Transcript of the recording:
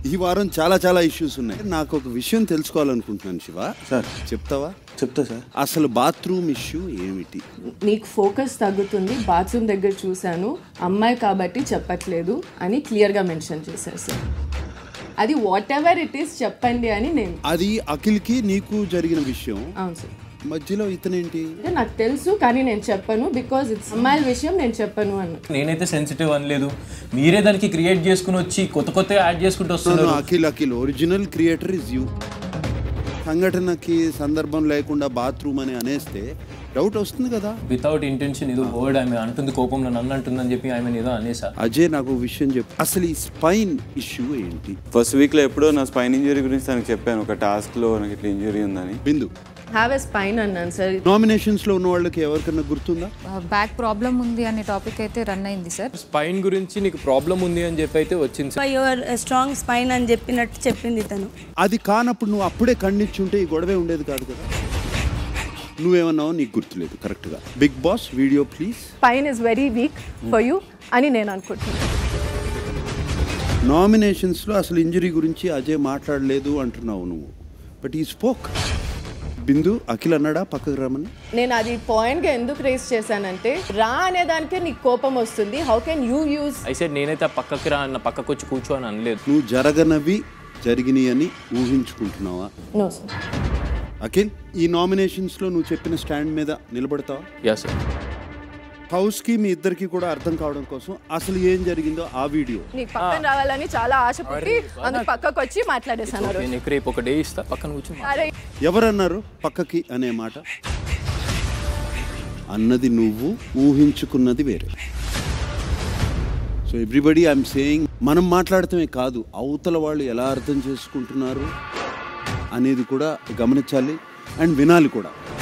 ఈ వారం చాలా చాలా ఇష్యూస్ ఉన్నాయి నాకు ఒక విషయం తెలుసుకోవాలనుకుంటున్నాను శివ సార్ చెప్తావా చెప్తా సార్ అసలు బాత్రూమ్ ఇష్యూ ఏమిటి నీకు ఫోకస్ తగ్గుతుంది బాత్రూమ్ దగ్గర చూశాను అమ్మాయి కాబట్టి చెప్పట్లేదు అని క్లియర్గా మెన్షన్ చేశారు సార్ అది వాట్ ఎవర్ ఇట్ ఈస్ చెప్పండి అని నేను అది అఖిల్కి నీకు జరిగిన విషయం అవును సార్ మధ్యలో ఇతనేంటి అంటే నాకు తెలుసు కానీ నేను చెప్పను బికాజ్ ఇట్స్ అమ్మాయిల విషయం నేను చెప్పను అన్న నేనైతే సెన్సిటివ్ అనలేదు మీరే దానికి క్రియేట్ చేసుకుని వచ్చి కొత్త కొత్త యాడ్ చేసుకుంటూ No, no, వస్తున్నారు Akhil Akhil original creator is you సంఘటనకి సందర్భం లేకుండా బాత్రూమ్ అని అనేస్తే డౌట్ వస్తుంది కదా వితౌట్ ఇంటెన్షన్ ఏదో వర్డ్ ఆమె అంటుంది కోపంలో నన్ను అంటుందని చెప్పి ఆమె ఏదో అనేసా అజయ్ నాకు ఒక విషయం చెప్పు అసలు ఈ స్పైన్ ఇష్యూ ఏంటి ఫస్ట్ వీక్లో ఎప్పుడో నా స్పైన్ ఇంజరీ గురించి తనకు చెప్పాను ఒక టాస్క్లో నాకు ఇట్లా ఇంజరీ ఉందని బిందు హ్యావ్ ఎ స్పైన్ అన్నాను సార్ నామినేషన్స్ లో ఉన్న వాళ్ళకి ఎవరికన్నా గుర్తుందా బ్యాక్ ప్రాబ్లం ఉంది అనే టాపిక్ అయితే రన్ అయింది సార్ స్పైన్ గురించి నీకు ప్రాబ్లం ఉంది అని చెప్పి అయితే వచ్చింది సార్ యువర్ స్ట్రాంగ్ స్పైన్ అని చెప్పినట్టు చెప్పింది తను అది కానప్పుడు నువ్వు అప్పుడే ఖండించుంటే ఈ గొడవే ఉండేది కాదు కదా నువ్వేమన్నావో నీకు గుర్తులేదు కరెక్ట్గా Bigg Boss video please spine is very weak for you అని నేను అనుకుంటున్నాను నామినేషన్స్లో అసలు ఇంజరీ గురించి అజయ్ మాట్లాడలేదు అంటున్నావు నువ్వు బట్ ఈ స్పోక్ బిందు అఖిల్ అన్నాడా పక్కకు రమ్మని నేను అది పాయింట్గా ఎందుకు రేస్ చేశానంటే రా అనే దానికే నీకు కోపం వస్తుంది హౌ కెన్ యూ యూజ్ అయితే నేనైతే ఆ పక్కకి రా అన్న పక్కకు వచ్చి కూర్చో అని అనలేదు నువ్వు జరగనవి జరిగినాయి అని ఊహించుకుంటున్నావా నో సార్ అఖిల్ ఈ నామినేషన్స్లో నువ్వు చెప్పిన స్టాండ్ మీద నిలబడతావా యా సార్ హౌస్కి మీ ఇద్దరికి కూడా అర్థం కావడం కోసం అసలు ఏం జరిగిందో ఆ వీడియో నీకు పక్కన రావాలని చాలా ఆశపడి అందుకు పక్కకు వచ్చి మాట్లాడేశాను ఆ రోజు. నేను రేపు ఒక డే ఇస్తా పక్కన కూర్చొని అరే ఎవరన్నారు పక్కకి అనే మాట అన్నది నువ్వు ఊహించుకున్నది వేరే సో ఎవ్రీబడి ఐఎమ్ సేయింగ్ మనం మాట్లాడటమే కాదు అవతల వాళ్ళు ఎలా అర్థం చేసుకుంటున్నారు అనేది కూడా గమనించాలి అండ్ వినాలి కూడా